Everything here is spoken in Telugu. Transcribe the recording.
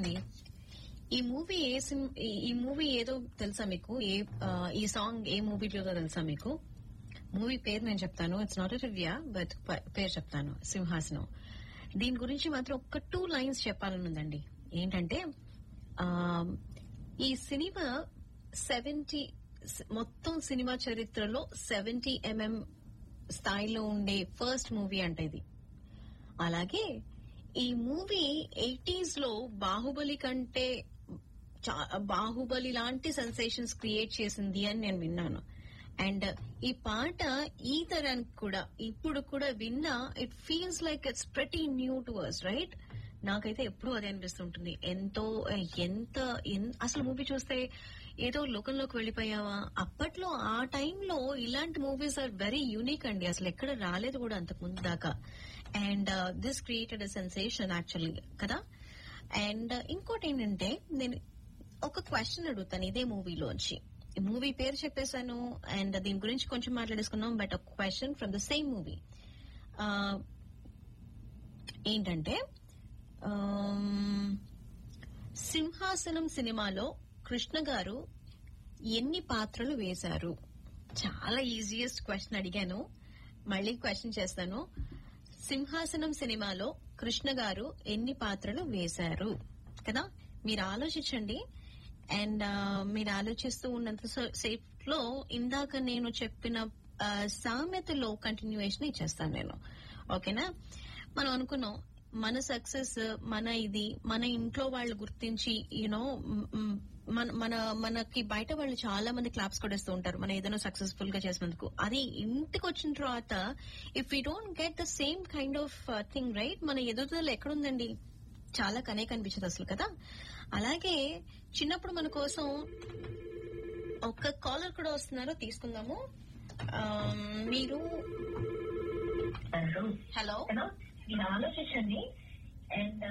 చెప్పండి ఈ మూవీ ఏ సిన్ ఈ- ఈ మూవీ ఏదో తెలుసా మీకు ఏ ఆ, ఈ సాంగ్ ఏ మూవీలో తెలుసా మీకు మూవీ పేరు నేను చెప్తాను ఇట్స్ నాట్ రివ్య బట్ పేరు చెప్తాను సింహాసనం దీని గురించి మాత్రం ఒక్క టూ లైన్స్ చెప్పాలనుందండి ఏంటంటే ఆ, ఈ సినిమా సెవెంటీ మొత్తం సినిమా చరిత్రలో సెవెంటీ ఎంఎం స్థాయిలో ఉండే ఫస్ట్ మూవీ అంట ఇది అలాగే ఈ మూవీ ఎయిటీస్ లో బాహుబలి కంటే చా- బాహుబలి లాంటి సెన్సేషన్స్ క్రియేట్ చేసింది అని నేను విన్నాను అండ్ ఈ పాట ఈ తరానికి కూడా ఇప్పుడు కూడా విన్నా ఇట్ ఫీల్స్ లైక్ ఇట్స్ ప్రతి న్యూ టు అస్ రైట్ నాకైతే ఎప్పుడూ అదే అనిపిస్తుంటుంది ఎంతో ఎంత ఎన్- అసలు మూవీ చూస్తే ఏదో లోకంలోకి వెళ్ళిపోయావా అప్పట్లో ఆ టైంలో ఇలాంటి మూవీస్ ఆర్ వెరీ యూనిక్ అండి అసలు ఎక్కడ రాలేదు కూడా అంతకు ముందు దాకా and this created a sensation actually కదా అండ్ ఇంకోటి ఏంటంటే నేను ఒక క్వశ్చన్ అడుగుతాను ఇదే మూవీలోంచి మూవీ పేరు చెప్పేశాను అండ్ దీని గురించి కొంచెం మాట్లాడేసుకున్నాం బట్ ఒక question from the same movie ఏంటంటే ఆమ్, సింహాసనం సినిమాలో కృష్ణ గారు ఎన్ని పాత్రలు వేశారు చాలా ఈజియెస్ట్ క్వశ్చన్ అడిగాను మళ్ళీ క్వశ్చన్ చేస్తాను సింహాసనం సినిమాలో కృష్ణ గారు ఎన్ని పాత్రలు వేశారు కదా మీరు ఆలోచించండి అండ్ మీరు ఆలోచిస్తూ ఉన్నంత సేఫ్ లో ఇందాక నేను చెప్పిన ఆ, సామెతలో కంటిన్యూయేషన్ ఇచ్చేస్తాను నేను ఓకేనా మనం అనుకున్నాం మన సక్సెస్ మన ఇది మన ఇంట్లో వాళ్ళు గుర్తించి యూనో మన మన మనకి బయట వాళ్ళు చాలా మంది క్లాప్స్ కొడేస్తూ ఉంటారు మనం ఏదైనా సక్సెస్ఫుల్ గా చేసినందుకు అది ఇంటికి వచ్చిన తర్వాత if you don't get the same kind of thing right మన ఎదుగుదల ఎక్కడుందండి చాలా కనే కనిపించదు అసలు కదా అలాగే చిన్నప్పుడు మన కోసం ఒక్క కాలర్ కూడా వస్తున్నారో తీసుకుందాము ఆమ్, మీరు హలో మీరు ఆలోచించండి అండ్